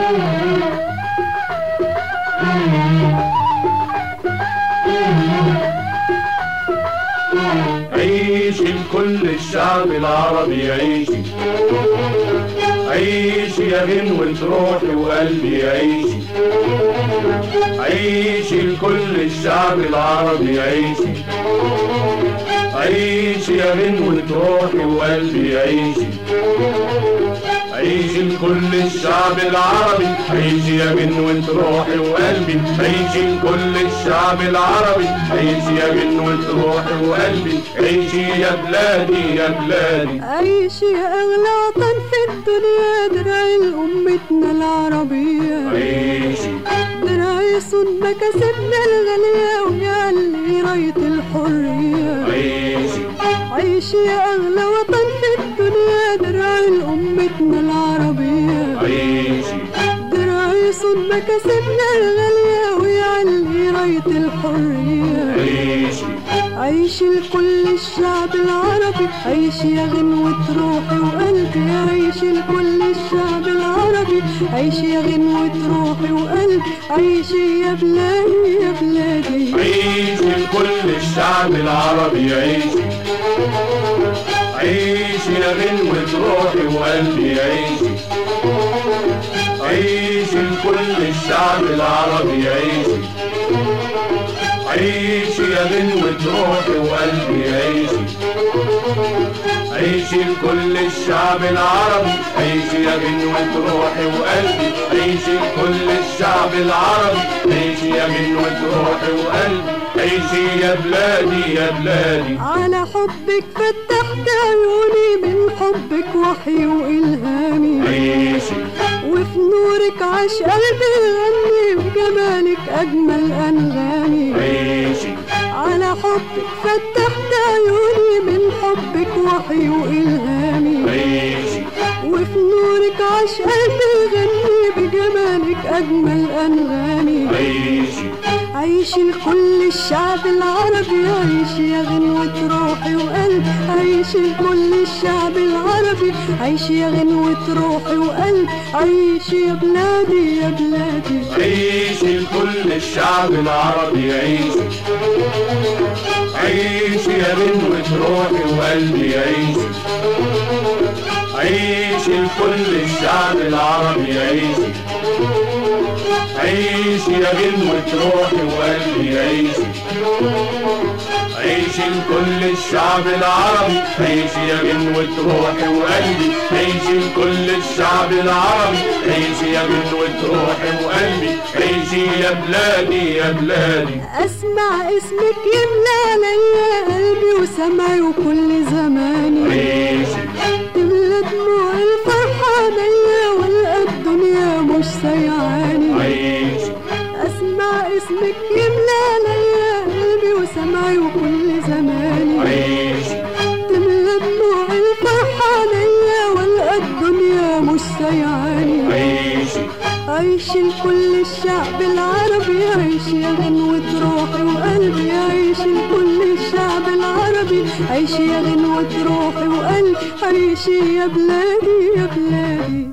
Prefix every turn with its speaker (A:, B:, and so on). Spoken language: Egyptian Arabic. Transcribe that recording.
A: عيش لكل الشعب العربي عيشي عيشي يا غنوة روحي وقلبي عيشي عيشي لكل الشعب العربي عيشي عيشي يا غنوة روحي وقلبي عيشي عيشي لكل الشعب العربي عيشي يا غنوة روحي وقلبي عيشي لكل الشعب العربي عيشي يا غنوة روحي وقلبي عيشي يا بلادي يا بلادي
B: عيش يا أغلى وطن في الدنيا درعي لأمتنا العربية
A: عيشي
B: درعي صن مكاسبنا الغالية ويعلي راية الحرية
A: عيشي
B: عيش يا أغلى وطن في الدنيا درعي لأمتنا العربية
A: عيشي
B: درعي صن مكاسبنا الغالية ويعلي راية الحرية
A: عيشي
B: عيش لكل الشعب العربي عيش يا غنوة روحي وقلبي عيش لكل الشعب العربي عيش يا غنوة روحي وقلبي عيش يا بلادي يا بلادي
A: عيش لكل الشعب العربي عيشي عيشي يا غنوة روحي وقلبي عيشي عيشي لكل الشعب العربي عيشي عيشي يا غنوة روحي وقلبي عيشي عيشي لكل الشعب العربي عيشي يا غنوة روحي وقلبي عيشي لكل الشعب العربي عيشي يا غنوة روحي وقلبي عيشي يا بلادي يا بلادي
B: على حبك فتحت عيوني من حبك وحي وإلهامي
A: عيشي
B: وفي نورك عاش قلبي يغني وجمالك أجمل أنغامي
A: عيشي
B: على حبك فتحت عيوني من حبك وحي وإلهامي
A: عيشي
B: وفي نورك عاش قلبي يغني بجمالك أجمل أنغامي
A: عيشي
B: عيش لكل الشعب العربي عيش يا غنوة روحي وقلبي عيش لكل الشعب العربي عيش يا غنوة روحي وقلبي عيش يا بلادي يا بلادي
A: عيشي لكل الشعب العربي عيشي عيشي يا غنوة روحي وقلبي عيشي عيشي لكل الشعب العربي عيشي عيشي يا غنوة روحي وقلبي عيشي عيشي لكل الشعب العربي عيشي يا غنوة روحي وقلبي عيشي لكل الشعب العربي عيشي يا غنوة روحي وقلبي عيشي يا بلادي يا بلادي
B: أسمع اسمك يملى عليا قلبي وسمعي وكل زماني
A: عيشي
B: تملى دموع الفرحة عليا والقى الدنيا مش سيعاني
A: عيشي
B: أسمع اسمك يملى عليا قلبي وسمعي وكل زماني
A: عيشي
B: تملى دموع الفرحة عليا والقى الدنيا مش سيعاني
A: عيشي
B: عيش لكل الشعب العربي عيش يا غنوة روحي وقلبي عيش لكل الشعب العربي عيش يا غنوة روحي وقلبي عيش يا بلادي يا بلادي